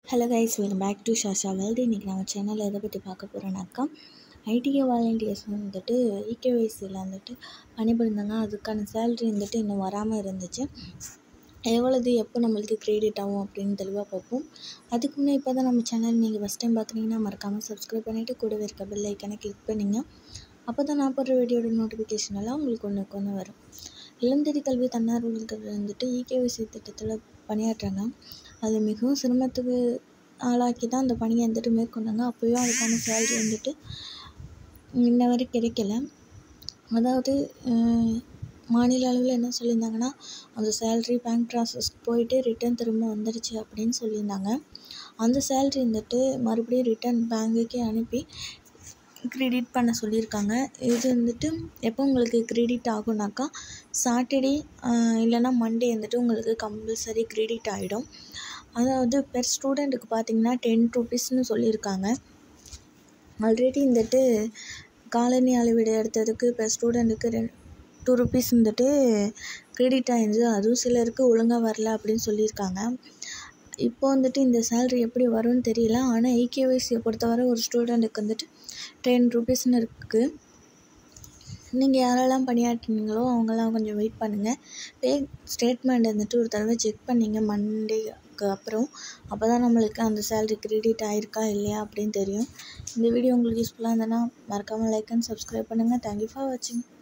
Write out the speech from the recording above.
hello guys welcome back to Shasha world இன்றைக்கி நம்ம சேனலில் எதை பற்றி பார்க்க போகிறோன்னாக்கா ஐடிஏ வாலண்டியர்ஸ் வந்துட்டு இகேவைசியில் வந்துட்டு பணிபுரிந்தாங்க அதுக்கான சேலரி வந்துட்டு இன்னும் வராமல் இருந்துச்சு எவ்வளவு எப்போ நம்மளுக்கு கிரெடிட் ஆகும் அப்படின்னு தெளிவாக பார்ப்போம் அதுக்கு முன்னே இப்போ தான் நம்ம சேனல் நீங்கள் ஃபஸ்ட் டைம் பார்க்குறீங்கன்னா மறக்காமல் சப்ஸ்கிரைப் பண்ணிவிட்டு கூடவே இருக்க பெல் ஐக்கனை கிளிக் பண்ணிங்க அப்போ தான் நான் போடுற வீடியோட நோட்டிஃபிகேஷன் எல்லாம் உங்களுக்கு ஒன்றுக்கு ஒன்று வரும் இளந்தேதி கல்வி தன்னார்வலர்கள் வந்துட்டு இகேவிசி திட்டத்தில் பணியாற்றுறாங்க அது மிகவும் சிரமத்துக்கு ஆளாக்கி தான் அந்த பணியை வந்துட்டு மேற்கொண்டாங்க அப்போயும் அதுக்கான சேலரி வந்துட்டு இன்ன வரை கிடைக்கல அதாவது மாநில அளவில் என்ன சொல்லியிருந்தாங்கன்னா அந்த சேல்ரி பேங்க் ப்ராசஸ்க்கு போயிட்டு ரிட்டன் திரும்ப வந்துடுச்சு அப்படின்னு சொல்லியிருந்தாங்க அந்த சேல்ரி வந்துட்டு மறுபடியும் ரிட்டன் பேங்குக்கே அனுப்பி க்ரெடிட் பண்ண சொல்லியிருக்காங்க இது வந்துட்டு எப்போ உங்களுக்கு க்ரெடிட் ஆகுனாக்கா சாட்டர்டே இல்லைன்னா மண்டே வந்துட்டு உங்களுக்கு கம்பல்சரி க்ரெடிட் ஆகிடும் அதாவது பெர் ஸ்டூடெண்ட்டுக்கு பார்த்தீங்கன்னா டென் ருபீஸ்னு சொல்லியிருக்காங்க ஆல்ரெடி வந்துட்டு காலனி அளவீடு எடுத்ததுக்கு பெர் ஸ்டூடெண்ட்டுக்கு ரெண் டூ ருபீஸ் வந்துட்டு க்ரெடிட் ஆயிருந்துச்சு அதுவும் சிலருக்கு ஒழுங்காக வரல அப்படின்னு சொல்லியிருக்காங்க இப்போ வந்துட்டு இந்த சேல்ரி எப்படி வரும்னு தெரியல ஆனால் ஐகேஒய்சியை பொறுத்தவரை ஒரு ஸ்டூடெண்ட்டுக்கு வந்துட்டு டென் ருபீஸ்னு இருக்குது நீங்கள் யாரெல்லாம் பணியாற்றினீங்களோ அவங்கெல்லாம் கொஞ்சம் வெயிட் பண்ணுங்கள் பே ஸ்டேட்மெண்ட் வந்துட்டு ஒரு தடவை செக் பண்ணிங்க மண்டேக்கு அப்புறம் அப்போ தான் நம்மளுக்கு அந்த சேல்ரி க்ரெடிட் ஆகிருக்கா இல்லையா அப்படின்னு தெரியும் இந்த வீடியோ உங்களுக்கு யூஸ்ஃபுல்லாக இருந்ததுன்னா மறக்காமல் லைக் அண்ட் சப்ஸ்கிரைப் பண்ணுங்கள் தேங்க்யூ ஃபார் வாட்சிங்